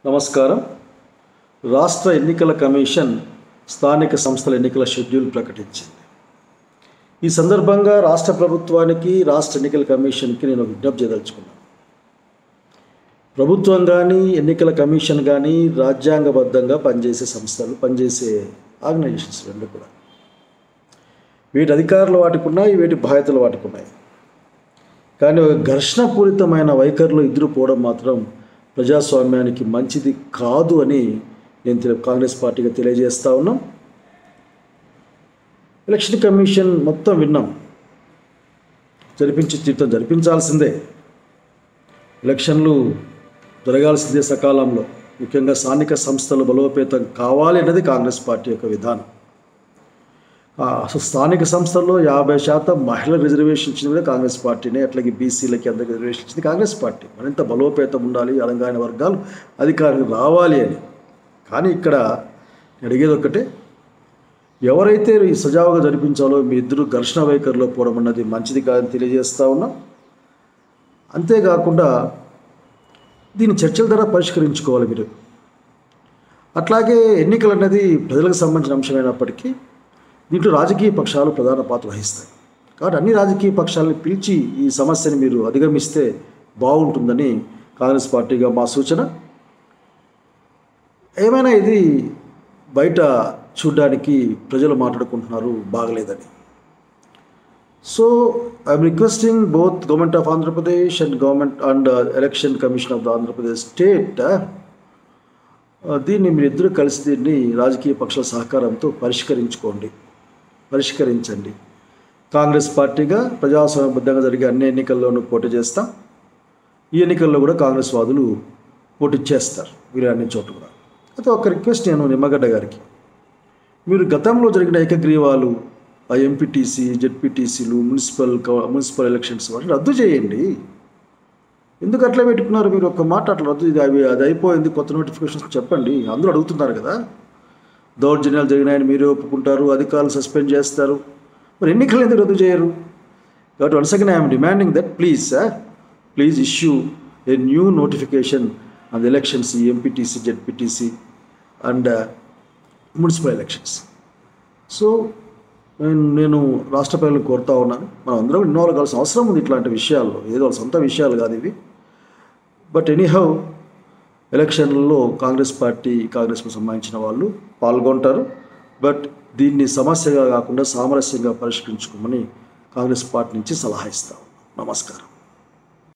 నమస్కారం రాష్ట్ర ఎన్నికల కమిషన్ స్థానిక సంస్థల ఎన్నికల షెడ్యూల్ ప్రకటించింది ఈ సందర్భంగా రాష్ట్ర ప్రభుత్వానికి రాష్ట్ర ఎన్నికల కమిషన్కి నేను విజ్ఞప్తి చేయదలుచుకున్నాను ప్రభుత్వం కానీ ఎన్నికల కమిషన్ కానీ రాజ్యాంగబద్ధంగా పనిచేసే సంస్థలు పనిచేసే ఆర్గనైజేషన్స్ రెండు కూడా వీటి అధికారులు వాటికి ఉన్నాయి వీటి బాధ్యతలు వాటికి ఉన్నాయి కానీ ఒక ఘర్షణపూరితమైన వైఖరిలో ఇద్దరు పోవడం మాత్రం ప్రజాస్వామ్యానికి మంచిది కాదు అని నేను తెలి- కాంగ్రెస్ పార్టీగా తెలియజేస్తా ఉన్నాం ఎలక్షన్ కమిషన్ మొత్తం విన్నాం జరిపించి జీవితం జరిపించాల్సిందే ఎలక్షన్లు జరగాల్సిందే సకాలంలో ముఖ్యంగా స్థానిక సంస్థలు బలోపేతం కావాలి అన్నది కాంగ్రెస్ పార్టీ యొక్క విధానం ఆ, అసలు స్థానిక సంస్థల్లో యాభై శాతం మహిళల రిజర్వేషన్ ఇచ్చింది కూడా కాంగ్రెస్ పార్టీనే అట్లాగే బీసీలకి అందరికి రిజర్వేషన్ ఇచ్చింది కాంగ్రెస్ పార్టీ మరింత బలోపేతం ఉండాలి అలంగాన వర్గాలు అధికారులు రావాలి అని కానీ ఇక్కడ నేను అడిగేది ఒకటే ఎవరైతే ఈ సజావుగా జరిపించాలో మీ ఇద్దరు ఘర్షణ వైఖరిలో పోవడం అన్నది మంచిది కాదని తెలియజేస్తా ఉన్నాం అంతేకాకుండా దీన్ని చర్చల ద్వారా పరిష్కరించుకోవాలి మీరు అట్లాగే ఎన్నికలు అనేది ప్రజలకు సంబంధించిన అంశమైనప్పటికీ దీంట్లో రాజకీయ పక్షాలు ప్రధాన పాత్ర వహిస్తాయి కాబట్టి అన్ని రాజకీయ పక్షాలను పిలిచి ఈ సమస్యని మీరు అధిగమిస్తే బాగుంటుందని కాంగ్రెస్ పార్టీగా మా సూచన ఏమైనా ఇది బయట చూడడానికి ప్రజలు మాట్లాడుకుంటున్నారు బాగలేదని so I'm requesting both government of Andhra Pradesh and government and election commission of the Andhra Pradesh state దీన్ని మీరిద్దరూ కలిసి దీన్ని రాజకీయ పక్షాల సహకారంతో పరిష్కరించుకోండి పరిష్కరించండి కాంగ్రెస్ పార్టీగా ప్రజాస్వామ్యబద్ధంగా జరిగే అన్ని ఎన్నికల్లోనూ పోటీ చేస్తాం ఈ ఎన్నికల్లో కూడా కాంగ్రెస్ వాదులు పోటీ చేస్తారు వీరు అన్ని చోట్ల కూడా అయితే ఒక రిక్వెస్ట్ నేను నిమ్మగడ్డ గారికి మీరు గతంలో జరిగిన ఏకగ్రీవాలు ఆ ఎంపీటీసీ జెడ్పీటీసీలు మున్సిపల్ కౌ- మున్సిపల్ ఎలక్షన్స్ వాటిని రద్దు చేయండి ఎందుకు అట్లా పెట్టుకున్నారు మీరు ఒక మాట అట్లా రద్దు ఇది అవి అది అయిపోయింది కొత్త నోటిఫికేషన్స్ చెప్పండి అందరూ అడుగుతున్నారు కదా దౌర్జన్యాలు జరిగినాయని మీరే ఒప్పుకుంటారు అధికారులు సస్పెండ్ చేస్తారు మరి ఎన్నికలు ఎందుకు రద్దు చేయరు కాబట్టి once again I'm demanding that please sir please issue a new notification on the elections MPTC ZPTC and municipal elections so నేను నేను రాష్ట్ర ప్రజలను కోరుతా ఉన్నాను మనం అందరం ఇన్వాల్వ్ కావాల్సిన అవసరం ఉంది ఇట్లాంటి విషయాల్లో ఏదో వాళ్ళ సొంత విషయాలు కాదు ఇవి బట్ ఎనీహౌ ఎలక్షన్లలో కాంగ్రెస్ పార్టీ కాంగ్రెస్కు సంబంధించిన వాళ్ళు పాల్గొంటారు బట్ దీన్ని సమస్యగా కాకుండా సామరస్యంగా పరిష్కరించుకోమని కాంగ్రెస్ పార్టీ నుంచి సలహా ఇస్తాం నమస్కారం